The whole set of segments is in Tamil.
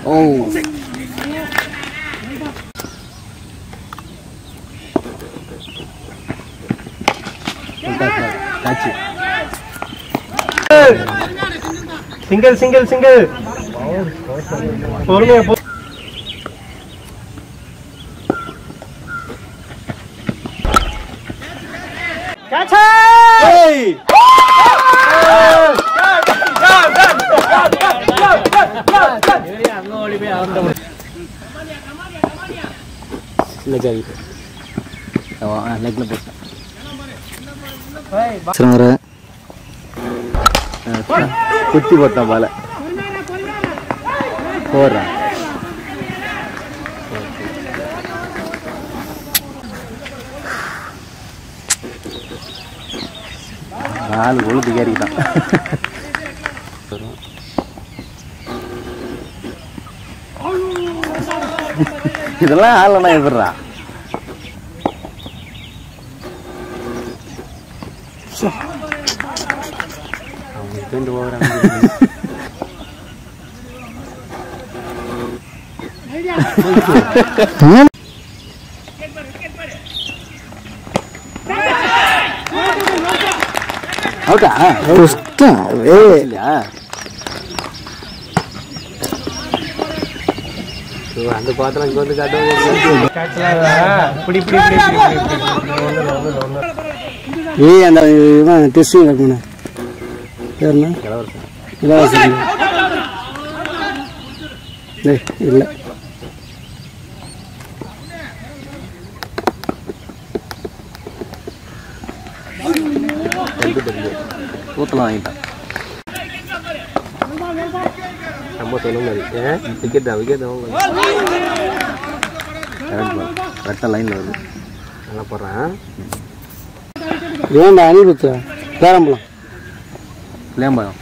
ஓ சிங்கிள் சிங்கிள் சிங்கிள் பொறுமையா போ ஏய் லெக்ல போட்டேன் சரி வர குத்தி போட்டான் பால போடுறான் நாலு கொழுப்பு ஏறிக்கிட்டான் இதெல்லாம் ஆளனா எதிர்றா அவுட்டா கஷ்டம் ஏ இல்லையா அந்த பாத்திரம் இங்க வந்து காட்டுவாங்க இப்படி இப்படி இப்படி இப்படி இப்படி இப்படி ஒண்ணு ஒண்ணு ஒண்ணு ஏய் அந்த இவன் டெஸ்ட் வைக்கணும் பேருண்ணா இளவரசன் இலவசம் ஏய் இல்லை ஊத்தலாம் வாங்கிட்டான் நம்ம சொல்ல மாதிரி விக்கெட் தான் விக்கெட் தான் ரெட்ட லைனில் வருது நல்லா போடுறேன் ஏன்டா அனிருத்தா பேரம்பலம் லேம்பயம்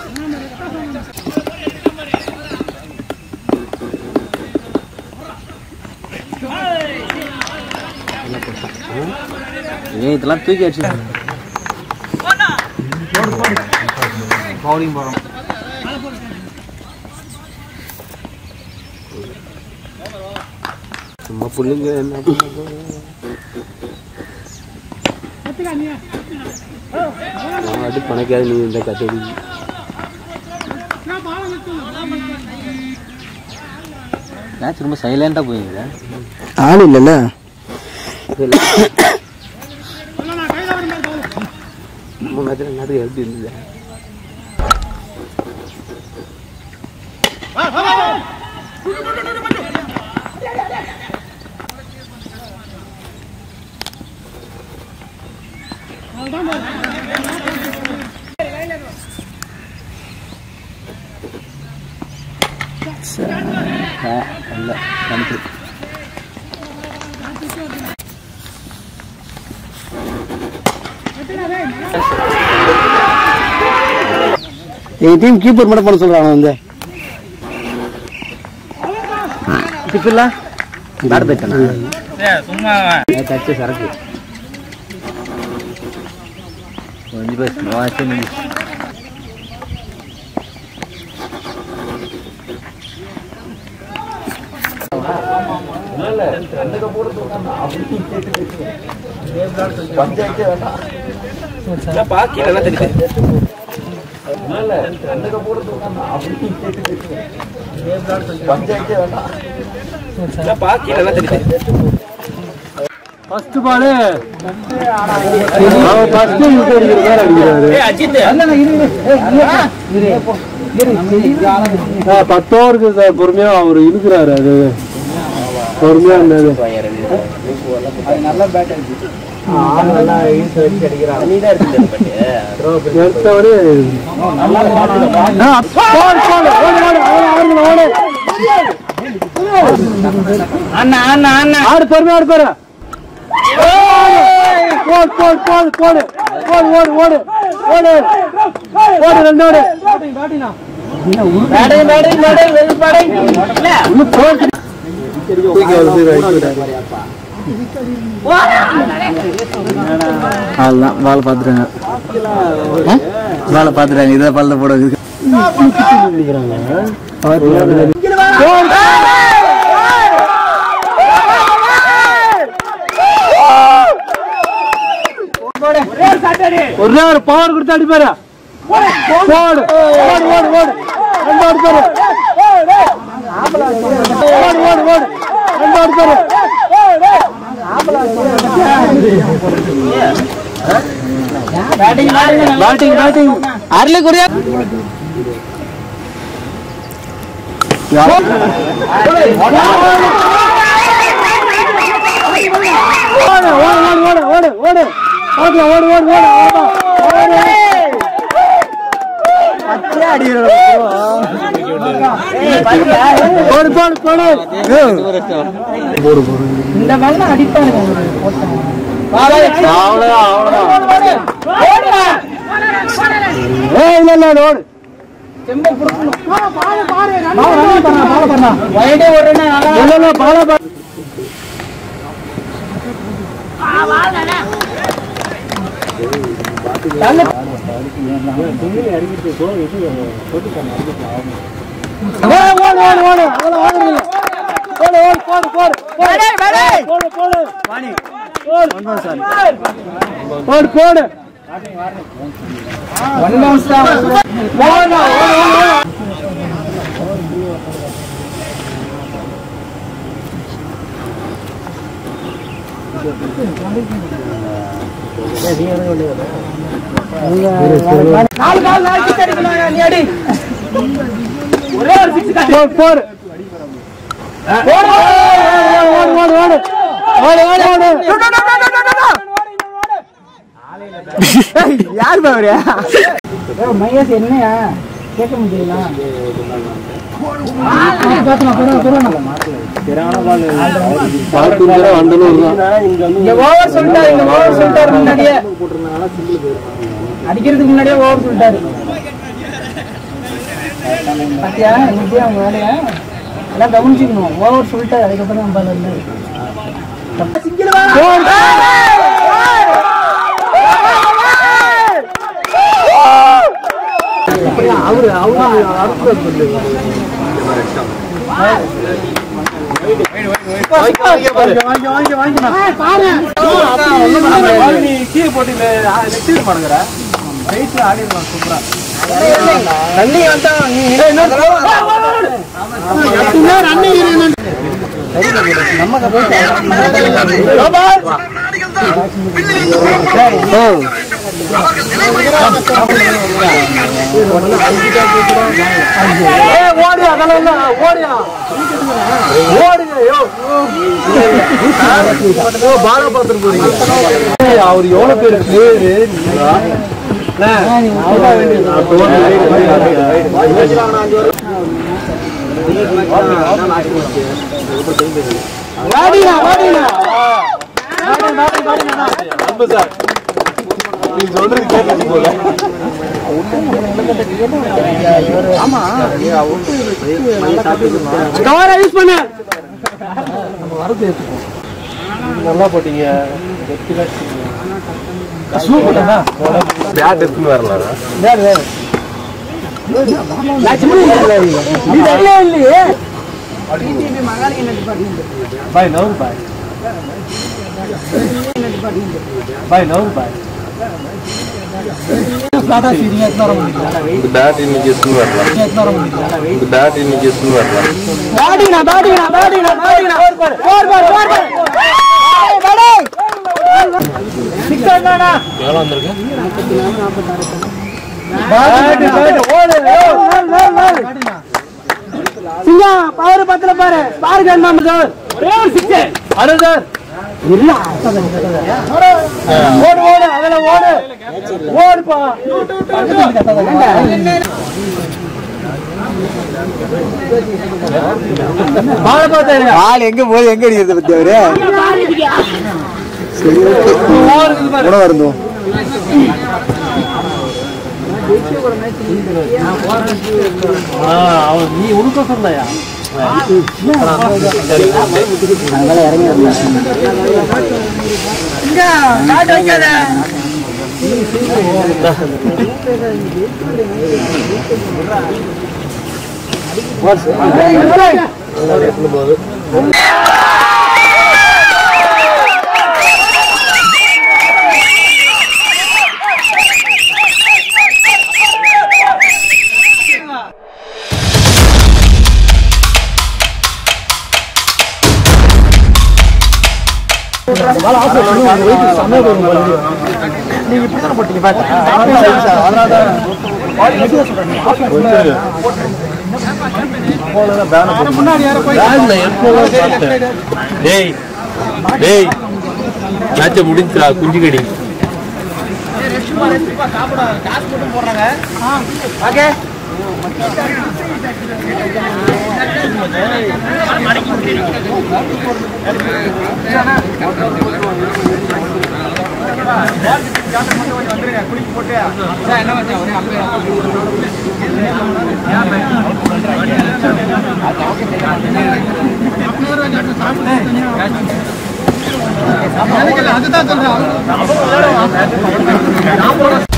ஏன் இதெல்லாம் தூக்கி அடிச்சு பவுலிங் போகிறோம் சும்மா புள்ளிங்க என்ன பண்ண அடி பணக்காது நீ இந்த கட்டடி மேட்ச் ரொம்ப சைலண்டாக போயிங்க ஆள் இல்லைல்ல நம்ம மேட்ச்சில் நேரத்துக்கு எப்படி இருந்தது இல்லை நன்றி எங்கள் டீம் கீப்பர் மட்டும் பண்ண சொல்கிறான் வந்து டிப்பில்லா பேட் போயிட்டானா நேற்று அடிச்ச சரக்கு கொஞ்சம் பேசு வாட்சி ஃபர்ஸ்ட் பாலு அவன் ஃபஸ்ட்டு விட்டு அடிக்கிற மாதிரி அடிக்கிறாரு ஆ, பத்து ஓவருக்கு சார் பொறுமையா அவர் இழுக்கிறாரு அது பொறுமையா இருந்தது எடுத்தவரே ஆ, போடு, போடு, ஓடு, ஓடு, ஓடு, ஓடு, ஓடு. ஆடு பொறுமையா ஆடு பாரு போடு போடு போடு போடு போடு ஓடு ஓடு ஓடு ஓடு ரெண்டு ஓடு இன்னும் போடு. தூக்கி வந்து வைக்கிறாரு. அதுதான் பால் பார்த்துட்டாங்க பாலை பார்த்துட்டாங்க இதை பால் போட ஒரே ஒரு பவர் கொடுத்து அடிப்பாரு ஓடு ஓடு ஓடு ஓடு ரெண்டு அடிப்பாரு ஓடு ஓடு ஓடு ரெண்டு அடிப்பாரு பேட்டிங் பேட்டிங் அருளை குறியா ஓடு ஓடு ஓடு ஓடு ஓடு ஓடு ஓடு ஓடு ஓடு ஓடு போடு போடு போடு இந்த மாதிரி அடிப்பானுங்க அவ்வளவுதான் அவ்வளவுதான் ஏய் இல்ல இல்ல ஓடு வயடே ஓடுறேன்னா இல்ல இல்ல பால பால ஏய், ஓடு ஓடு ஓடு அவ்வளவு ஓடுறீங்க ஓடு ஓடு போடு போடு போடு போடு போடு போடு போடு ஒன் பவுன்ஸ் தான் போடு ஓடு ஓடு ஓடு நாலு கால் நாலு கிட்ட அடிக்கணும் நீ அடி ஒரே ஒரு சிக்ஸ் போடு போடு ஓடு ஓடு ஓடு ஓடு ஓடு ஓடு யார் பாவரியா மையஸ் என்னையா கேட்க முடியல இங்க ஓவர் சொல்லிட்டாரு இங்க ஓவர் சொல்லிட்டாரு முன்னாடியே அடிக்கிறதுக்கு முன்னாடியே ஓவர் சொல்லிட்டாரு பாத்தியா இன்னைக்கு அவங்க வேலையா எல்லாம் கவனிச்சுக்கணும் ஓவர் சொல்லிட்டாரு அதுக்கப்புறம் நம்ம பால் தண்ணி வந்தா நீ ஓடி அதெல்லாம் இல்ல ஓடியா ஓடுங்க யோ ஓ பால பாத்துட்டு போறீங்க ஏய், அவர் எவ்வளவு பேர் பேரு வாடினா வாடினா அன்பு சார் நீங்க சொல்றது கேட்டு போல கவரா யூஸ் பண்ணு நல்லா போட்டீங்க பேட் எடுத்துன்னு வரலாம் இல்லையே பாய் நவுர் பாய் பாய் நவுர் பாய் பேட் இன்னைக்கு எஸ்ன்னு வரலாம் பேட் இன்னைக்கு எஸ்ன்னு வரலாம் பாடினா பாடினா பாடினா பாடினா ஓர் பார் ஓர் பார் ஓர் பார் சிக்ஸ் தானா எவ்வளோ வந்திருக்கு சிங்கா பவர் பத்தல பாரு பாருங்க நம்ம சார் ஒரே ஒரு சிக்ஸ் அரு சார் இல்ல ஓடு ஓடு அதுல ஓடு ஓடுப்பா பால பார்த்தேன் ஆள் எங்க போய் எங்க அடிக்கிறது பத்தி அவரு ஓடுது பாரு கூட வருந்தோம் ஆ, அவன் நீ உனக்கு சொன்னாயா இங்க காட்டு வைக்காத போகுது நீங்க இப்படி தானே போட்டீங்க பாத்தா டேய் டேய் மேட்ச முடிஞ்சுடா குஞ்சு கடி அதுதான் சொல்றேன்